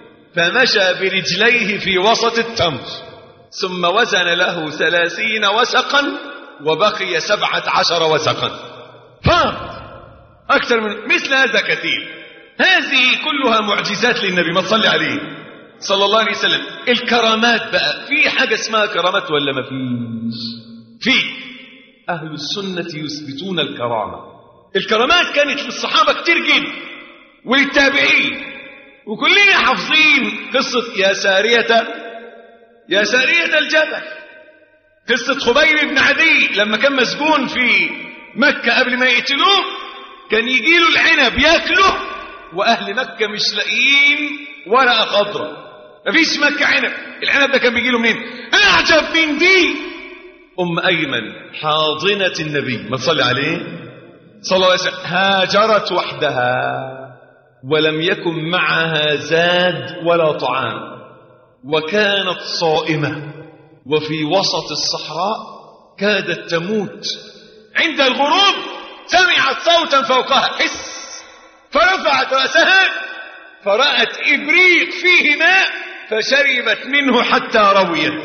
فمشى برجليه في وسط التمر ثم وزن له ثلاثين وسقا وبقي سبعة عشر وسقا فاض أكثر من مثل هذا كثير هذه كلها معجزات للنبي ما تصلي عليه صلى الله عليه وسلم الكرامات بقى في حاجة اسمها كرامات ولا ما فيش في أهل السنة يثبتون الكرامة الكرامات كانت للصحابة كتير جدا وللتابعين وكلنا حافظين قصة يا سارية يا سارية الجبل قصة خبيب بن عدي لما كان مسجون في مكة قبل ما يقتلوه كان يجي له العنب ياكله واهل مكة مش لاقيين ورقة خضراء مفيش مكة عنب العنب ده كان بيجي له منين اعجب من دي ام ايمن حاضنة النبي ما تصلي عليه صلى الله عليه وسلم هاجرت وحدها ولم يكن معها زاد ولا طعام وكانت صائمة وفي وسط الصحراء كادت تموت عند الغروب سمعت صوتا فوقها حس فرفعت رأسها فرأت إبريق فيه ماء فشربت منه حتى رويت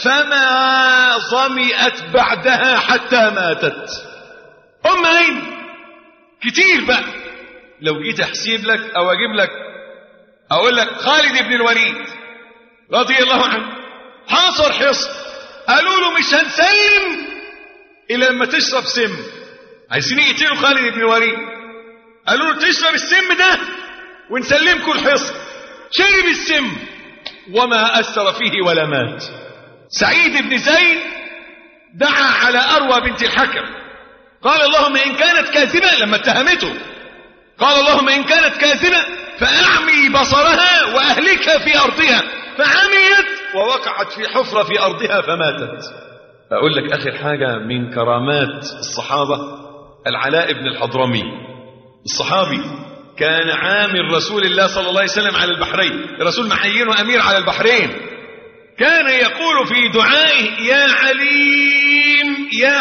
فما ظمئت بعدها حتى ماتت أم أين كتير بقى لو جيت أحسيب لك أو أجيب لك أقول لك خالد بن الوليد رضي الله عنه حاصر حصن قالوا له مش هنسلم إلا لما تشرب سم عايزين يقتلوا خالد بن الوليد قالوا له تشرب السم ده ونسلمكم الحصن شرب السم وما أثر فيه ولا مات سعيد بن زيد دعا على أروى بنت الحكم قال اللهم إن كانت كاذبة لما اتهمته قال اللهم إن كانت كاذبة فأعمي بصرها وأهلكها في أرضها فعميت ووقعت في حفرة في أرضها فماتت أقول لك آخر حاجة من كرامات الصحابة العلاء بن الحضرمي الصحابي كان عامل رسول الله صلى الله عليه وسلم على البحرين الرسول محيينه أمير على البحرين كان يقول في دعائه يا عليم يا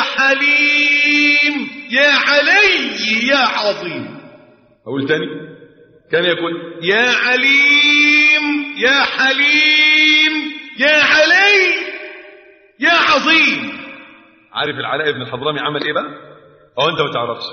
حليم يا علي يا عظيم أقول تاني كان يقول يا عليم يا حليم يا علي يا عظيم عارف العلاء بن الحضرمي عمل ايه بقى او انت ما تعرفش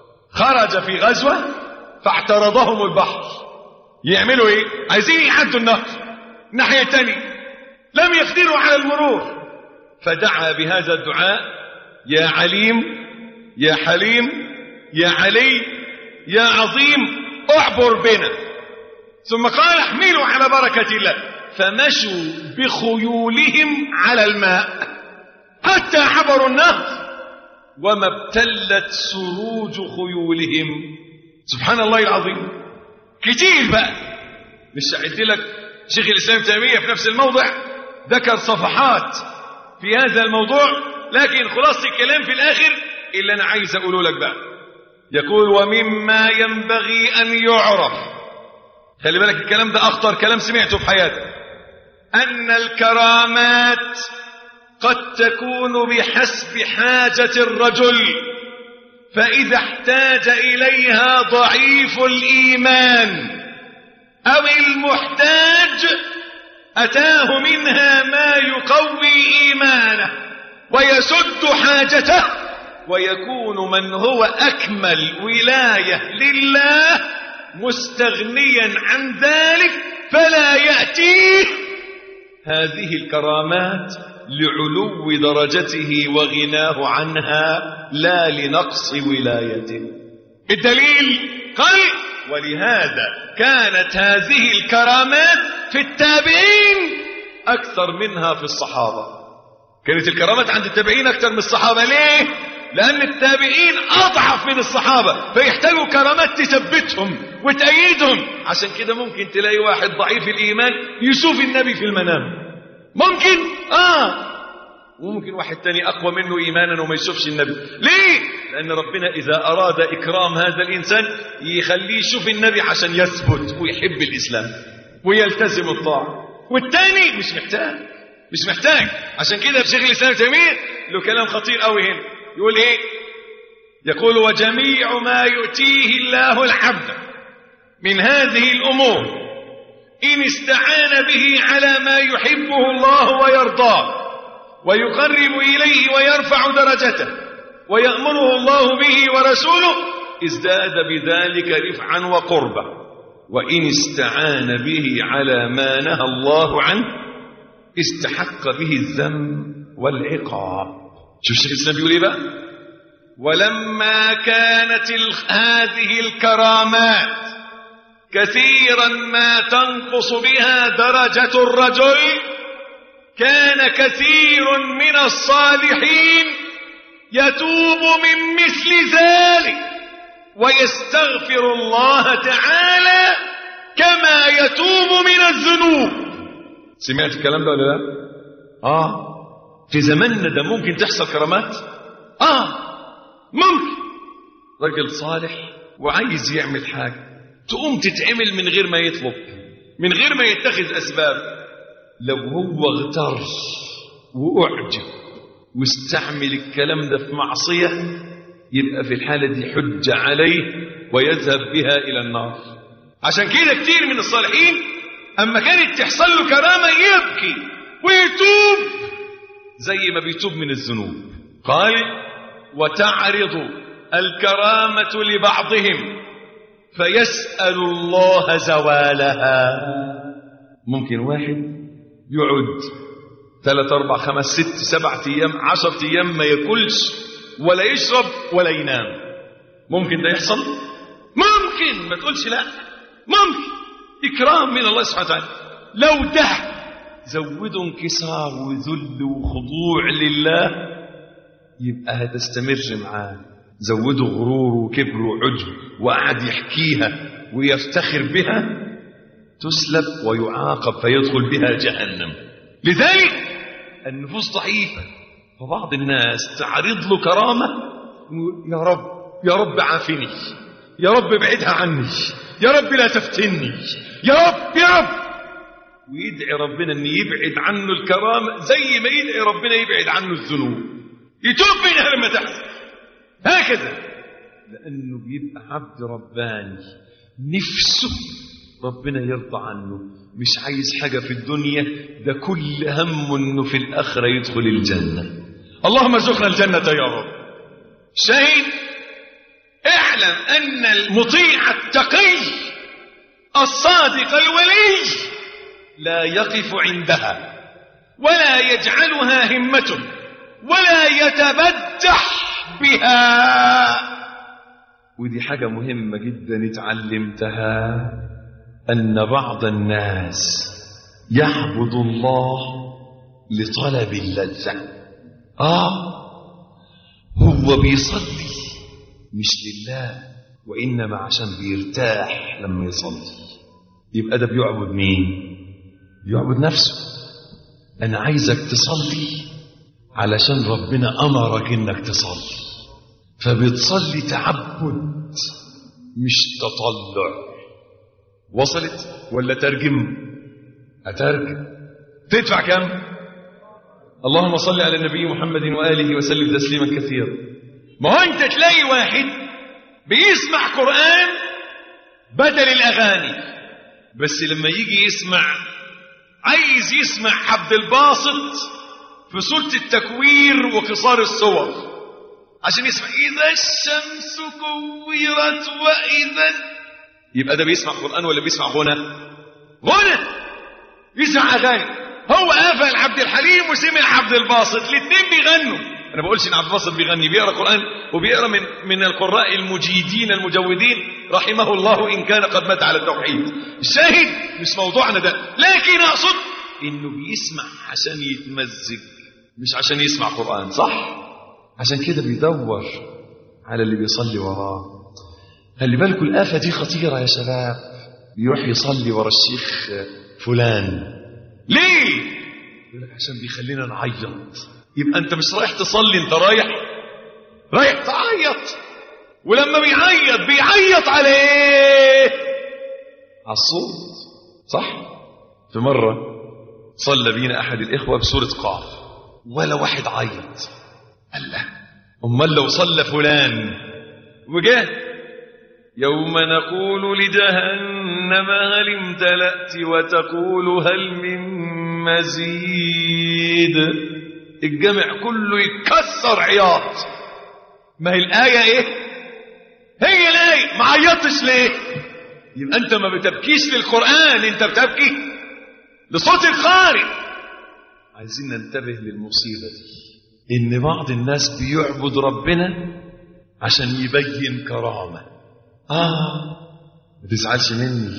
خرج في غزوة فاعترضهم البحر يعملوا ايه عايزين يعدوا النهر الناحية التانية لم يقدروا على المرور فدعا بهذا الدعاء يا عليم يا حليم يا علي يا عظيم اعبر بنا ثم قال احملوا على بركة الله فمشوا بخيولهم على الماء حتى عبروا النهر وما ابتلت سروج خيولهم سبحان الله العظيم كتير بقى مش عدت لك شيخ الإسلام تيمية في نفس الموضع ذكر صفحات في هذا الموضوع لكن خلاصة الكلام في الآخر اللي أنا عايز أقوله لك بقى يقول ومما ينبغي أن يعرف خلي بالك الكلام ده أخطر كلام سمعته في حياتك أن الكرامات قد تكون بحسب حاجة الرجل فإذا احتاج إليها ضعيف الإيمان أو المحتاج أتاه منها ما يقوي إيمانه ويسد حاجته ويكون من هو أكمل ولاية لله مستغنيا عن ذلك فلا يأتيه هذه الكرامات لعلو درجته وغناه عنها لا لنقص ولايته الدليل قال ولهذا كانت هذه الكرامات في التابعين أكثر منها في الصحابة كانت الكرامات عند التابعين أكثر من الصحابة ليه؟ لأن التابعين أضعف من الصحابة فيحتاجوا كرامات تثبتهم وتأيدهم عشان كده ممكن تلاقي واحد ضعيف الإيمان يشوف النبي في المنام ممكن آه وممكن واحد تاني أقوى منه إيمانا وما يشوفش النبي ليه؟ لأن ربنا إذا أراد إكرام هذا الإنسان يخليه يشوف النبي عشان يثبت ويحب الإسلام ويلتزم الطاعة والتاني مش محتاج مش محتاج عشان كده شيخ الإسلام تيمية له كلام خطير قوي هنا يقول إيه يقول وجميع ما يؤتيه الله العبد من هذه الأمور إن استعان به على ما يحبه الله ويرضاه ويقرب إليه ويرفع درجته ويأمره الله به ورسوله ازداد بذلك رفعا وقربا وإن استعان به على ما نهى الله عنه استحق به الذم والعقاب شوف الشيخ الإسلام بيقول إيه بقى ولما كانت ال... هذه الكرامات كثيرا ما تنقص بها درجة الرجل كان كثير من الصالحين يتوب من مثل ذلك ويستغفر الله تعالى كما يتوب من الذنوب سمعت الكلام ده ولا لا اه في زماننا ده ممكن تحصل كرامات اه ممكن راجل صالح وعايز يعمل حاجه تقوم تتعمل من غير ما يطلب من غير ما يتخذ اسباب لو هو اغتر واعجب واستعمل الكلام ده في معصيه يبقى في الحالة دي حجة عليه ويذهب بها إلى النار عشان كده كتير من الصالحين أما كانت تحصل له كرامة يبكي ويتوب زي ما بيتوب من الذنوب قال وتعرض الكرامة لبعضهم فيسأل الله زوالها ممكن واحد يقعد ثلاث أربع خمس ست سبعة أيام عشرة أيام ما ياكلش ولا يشرب ولا ينام ممكن ده يحصل ممكن ما تقولش لا ممكن إكرام من الله سبحانه وتعالى لو ده زودوا انكسار وذل وخضوع لله يبقى هتستمر معاه زودوا غرور وكبر وعجب وقعد يحكيها ويفتخر بها تسلب ويعاقب فيدخل بها جهنم لذلك النفوس ضعيفه فبعض الناس تعرض له كرامة يا رب يا رب عافني يا رب ابعدها عني يا رب لا تفتني يا رب يا رب ويدعي ربنا ان يبعد عنه الكرامة زي ما يدعي ربنا يبعد عنه الذنوب يتوب منها لما تحصل هكذا لانه بيبقى عبد رباني نفسه ربنا يرضى عنه مش عايز حاجة في الدنيا ده كل هم انه في الاخرة يدخل الجنة اللهم ارزقنا الجنة يا رب شاهد اعلم ان المطيع التقي الصادق الولي لا يقف عندها ولا يجعلها همته ولا يتبجح بها ودي حاجة مهمة جدا اتعلمتها أن بعض الناس يعبد الله لطلب اللذة آه هو بيصلي مش لله وإنما عشان بيرتاح لما يصلي يبقى ده بيعبد مين بيعبد نفسه أنا عايزك تصلي علشان ربنا أمرك إنك تصلي فبتصلي تعبد مش تطلع وصلت ولا ترجم أترجم تدفع كم اللهم صل على النبي محمد وآله وسلم تسليما كثيرا ما هو أنت تلاقي واحد بيسمع قرآن بدل الأغاني بس لما يجي يسمع عايز يسمع عبد الباسط في سورة التكوير وقصار الصور عشان يسمع إذا الشمس كورت وإذا يبقى ده بيسمع قرآن ولا بيسمع غنى غنى يسمع أغاني هو قفل عبد الحليم وسمع عبد الباسط الاثنين بيغنوا انا بقولش ان عبد الباسط بيغني بيقرا قران وبيقرا من من القراء المجيدين المجودين رحمه الله ان كان قد مات على التوحيد الشاهد مش موضوعنا ده لكن اقصد انه بيسمع عشان يتمزج مش عشان يسمع قران صح عشان كده بيدور على اللي بيصلي وراه خلي بالكم الآفة دي خطيرة يا شباب بيروح يصلي ورا الشيخ فلان ليه؟ يقول لك عشان بيخلينا نعيط يبقى انت مش رايح تصلي انت رايح رايح تعيط ولما بيعيط بيعيط على ايه؟ على الصوت صح؟ في مرة صلى بينا أحد الإخوة بسورة قاف ولا واحد عيط قال لا أمال لو صلى فلان وجاه يوم نقول لجهنم هل امتلأت وتقول هل من مزيد الجمع كله يتكسر عياط ما هي الآية ايه هي الآية ما عيطتش ليه يبقى انت ما بتبكيش للقرآن انت بتبكي لصوت القارئ عايزين ننتبه للمصيبة دي ان بعض الناس بيعبد ربنا عشان يبين كرامة اه ما تزعلش مني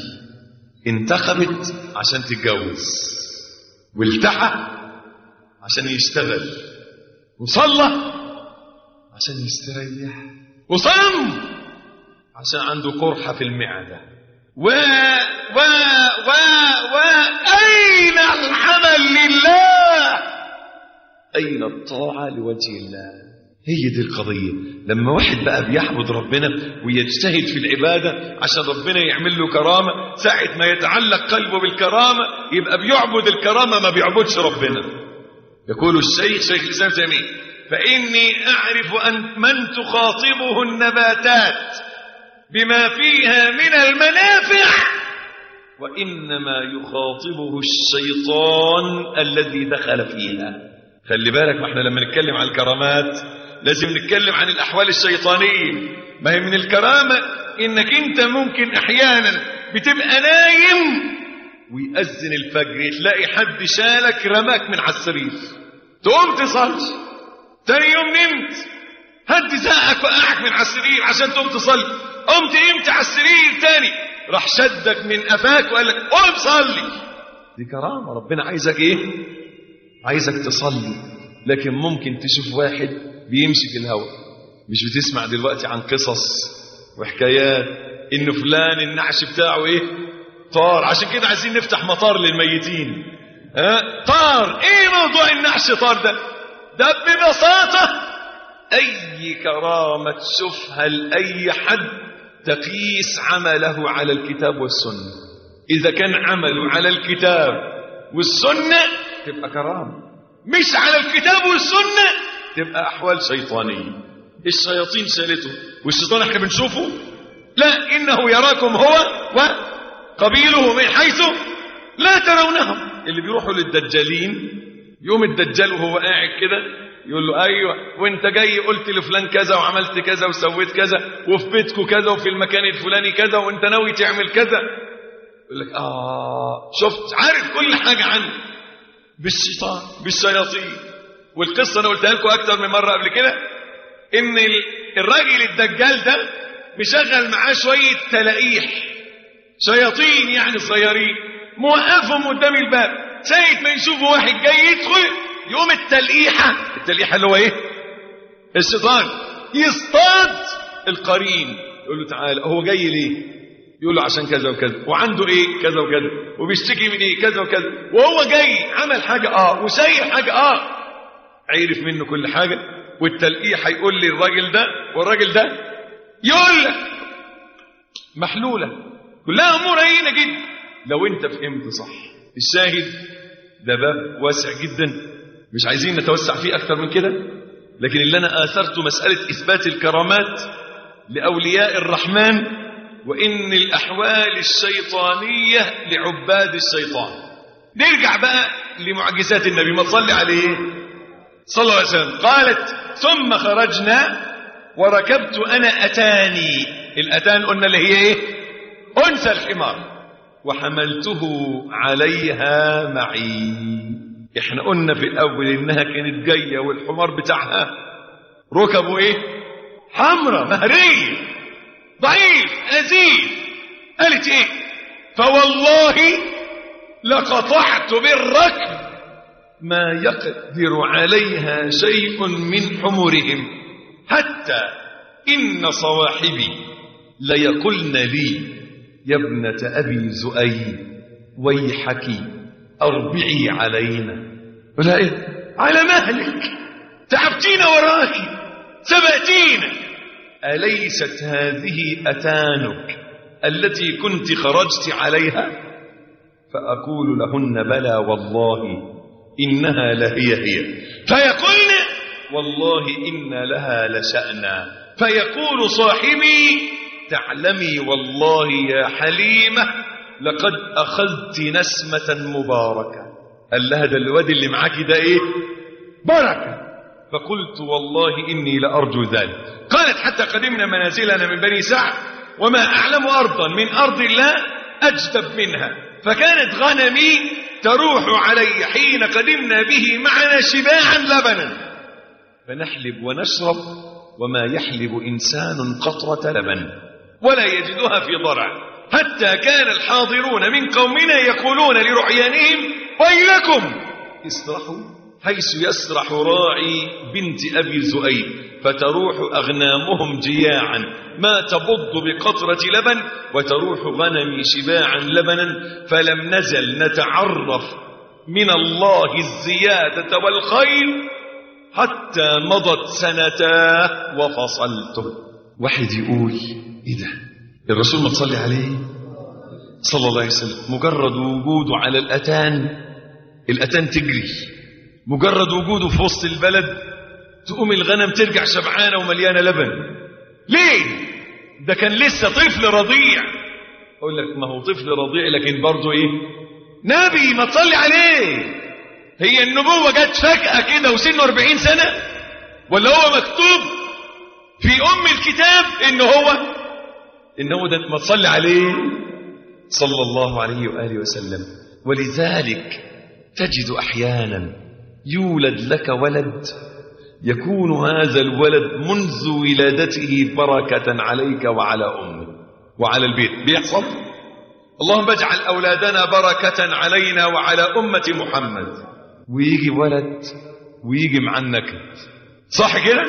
انتخبت عشان تتجوز والتحى عشان يشتغل وصلى عشان يستريح وصم عشان عنده قرحة في المعدة و و و و أين العمل لله أين الطاعة لوجه الله هي دي القضية لما واحد بقى بيحمد ربنا ويجتهد في العبادة عشان ربنا يعمل له كرامة ساعة ما يتعلق قلبه بالكرامة يبقى بيعبد الكرامة ما بيعبدش ربنا يقول الشيخ شيخ الإسلام تيمية فإني أعرف أن من تخاطبه النباتات بما فيها من المنافع وإنما يخاطبه الشيطان الذي دخل فيها خلي بالك ما احنا لما نتكلم عن الكرامات لازم نتكلم عن الأحوال الشيطانية ما هي من الكرامة إنك أنت ممكن أحيانا بتبقى نايم ويأذن الفجر تلاقي حد شالك رماك من على السرير تقوم تصلي تاني يوم نمت هد زقك وقعك من على السرير عشان تقوم تصلي قمت نمت على السرير تاني راح شدك من قفاك وقال لك قوم صلي دي كرامة ربنا عايزك ايه عايزك تصلي لكن ممكن تشوف واحد بيمشي في الهواء مش بتسمع دلوقتي عن قصص وحكايات ان فلان النعش بتاعه ايه طار عشان كده عايزين نفتح مطار للميتين ها طار ايه موضوع النعش طار ده ده ببساطة اي كرامة تشوفها لأي حد تقيس عمله على الكتاب والسنة اذا كان عمله على الكتاب والسنة تبقى كرامة مش على الكتاب والسنة تبقى احوال شيطانية الشياطين شالته والشيطان احنا بنشوفه لا انه يراكم هو وقبيله من حيث لا ترونهم اللي بيروحوا للدجالين يوم الدجال وهو قاعد كده يقول له ايوه وانت جاي قلت لفلان كذا وعملت كذا وسويت كذا وفي بيتكم كذا وفي المكان الفلاني كذا وانت ناوي تعمل كذا يقول لك اه شفت عارف كل حاجه عنه بالشيطان بالشياطين والقصه انا قلتها لكم اكتر من مره قبل كده ان الراجل الدجال ده مشغل معاه شويه تلاقيح شياطين يعني صغيرين موقفهم قدام الباب ساعة ما يشوفوا واحد جاي يدخل يقوم التلقيحة التلقيحة اللي هو ايه الشيطان يصطاد القرين يقول له تعالى هو جاي ليه يقول له عشان كذا وكذا وعنده ايه كذا وكذا وبيشتكي من ايه كذا وكذا وهو جاي عمل حاجة اه وساير حاجة اه عرف منه كل حاجة والتلقيح هيقول لي الراجل ده والراجل ده يقول لك محلولة كلها امور هينة جدا لو انت فهمت صح الشاهد ده باب واسع جدا مش عايزين نتوسع فيه اكتر من كده لكن اللي انا اثرته مسألة اثبات الكرامات لاولياء الرحمن وان الاحوال الشيطانية لعباد الشيطان نرجع بقى لمعجزات النبي ما تصلي عليه صلى الله عليه وسلم قالت ثم خرجنا وركبت انا اتاني الاتان قلنا اللي هي ايه انثى الحمار وحملته عليها معي احنا قلنا في الاول انها كانت جايه والحمار بتاعها ركبه ايه حمرة مهرية ضعيف أزيل قالت ايه فوالله لقطعت بالركب ما يقدر عليها شيء من حمرهم حتى إن صواحبي ليقلن لي يا ابنة أبي زؤيد ويحك أربعي علينا ولا إيه على مهلك تعبتين وراك سبأتين أليست هذه أتانك التي كنت خرجت عليها فأقول لهن بلى والله إنها لهي هي فيقولن والله إن لها لشأنا فيقول صاحبي تعلمي والله يا حليمة لقد أخذت نسمة مباركة قال لها ده الواد اللي معاكي ده إيه بركة فقلت والله إني لأرجو ذلك قالت حتى قدمنا منازلنا من بني سعد وما أعلم أرضا من أرض الله أجدب منها فكانت غنمي تروح علي حين قدمنا به معنا شباعا لبنا فنحلب ونشرب وما يحلب إنسان قطرة لبن ولا يجدها في ضرع حتى كان الحاضرون من قومنا يقولون لرعيانهم ويلكم اسرحوا حيث يسرح راعي بنت أبي زؤيد فتروح أغنامهم جياعا ما تبض بقطرة لبن وتروح غنمي شباعا لبنا فلم نزل نتعرف من الله الزيادة والخير حتى مضت سنتاه وفصلته واحد يقول ايه ده الرسول ما تصلي عليه صلى الله عليه وسلم مجرد وجوده على الاتان الاتان تجري مجرد وجوده في وسط البلد تقوم الغنم ترجع شبعانه ومليانه لبن ليه ده كان لسه طفل رضيع اقول لك ما هو طفل رضيع لكن برضه ايه نبي ما تصلي عليه هي النبوة جت فجأة كده وسنه 40 سنة ولا هو مكتوب في أم الكتاب إن هو إن هو ده ما تصلي عليه صلى الله عليه وآله وسلم ولذلك تجد أحيانا يولد لك ولد يكون هذا الولد منذ ولادته بركة عليك وعلى أمك وعلى البيت بيحصل اللهم اجعل أولادنا بركة علينا وعلى أمة محمد ويجي ولد ويجي مع النكد صح كده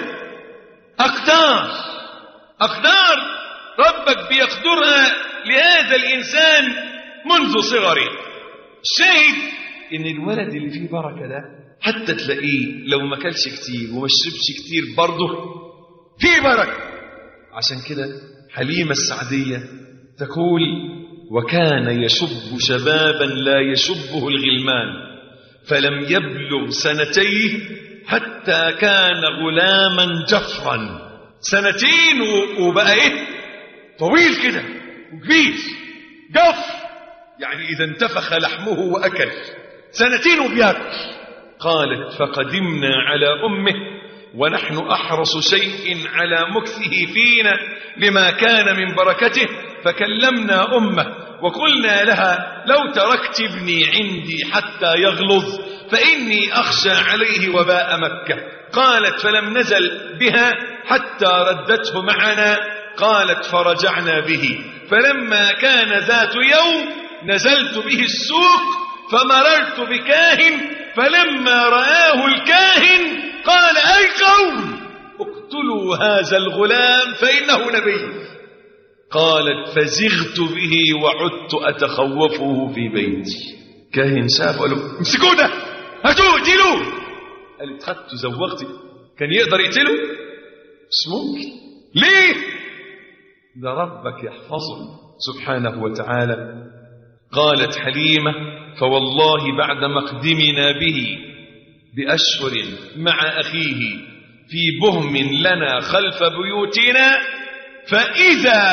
أقدار أقدار ربك بيقدرها لهذا الإنسان منذ صغره الشاهد إن الولد اللي فيه بركة ده حتى تلاقيه لو ما كلش كتير وما شربش كتير برضه فيه بركة عشان كده حليمة السعدية تقول وكان يشب شبابا لا يشبه الغلمان فلم يبلغ سنتيه حتى كان غلاما جفرا سنتين وبقى ايه طويل كده وكبير جفر يعني اذا انتفخ لحمه واكل سنتين وبياكل قالت فقدمنا على امه ونحن احرص شيء على مكثه فينا لما كان من بركته فكلمنا امه وقلنا لها لو تركت ابني عندي حتى يغلظ فإني أخشى عليه وباء مكة قالت فلم نزل بها حتى ردته معنا قالت فرجعنا به فلما كان ذات يوم نزلت به السوق فمررت بكاهن فلما رآه الكاهن قال أي قوم اقتلوا هذا الغلام فإنه نبي قالت فزغت به وعدت أتخوفه في بيتي كاهن شاف قال له امسكوه ده هاتوه اقتلوه قالت خدته زوغتي كان يقدر يقتله مش ممكن ليه ده ربك يحفظه سبحانه وتعالى قالت حليمة فوالله بعد مقدمنا به بأشهر مع أخيه في بهم لنا خلف بيوتنا فإذا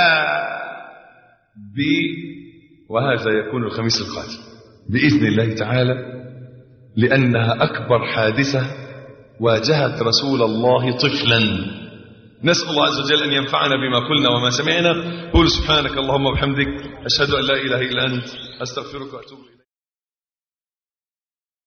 ب وهذا يكون الخميس القادم بإذن الله تعالى لأنها أكبر حادثة واجهت رسول الله طفلا نسأل الله عز وجل أن ينفعنا بما قلنا وما سمعنا قول سبحانك اللهم وبحمدك أشهد أن لا إله إلا أنت أستغفرك وأتوب إليك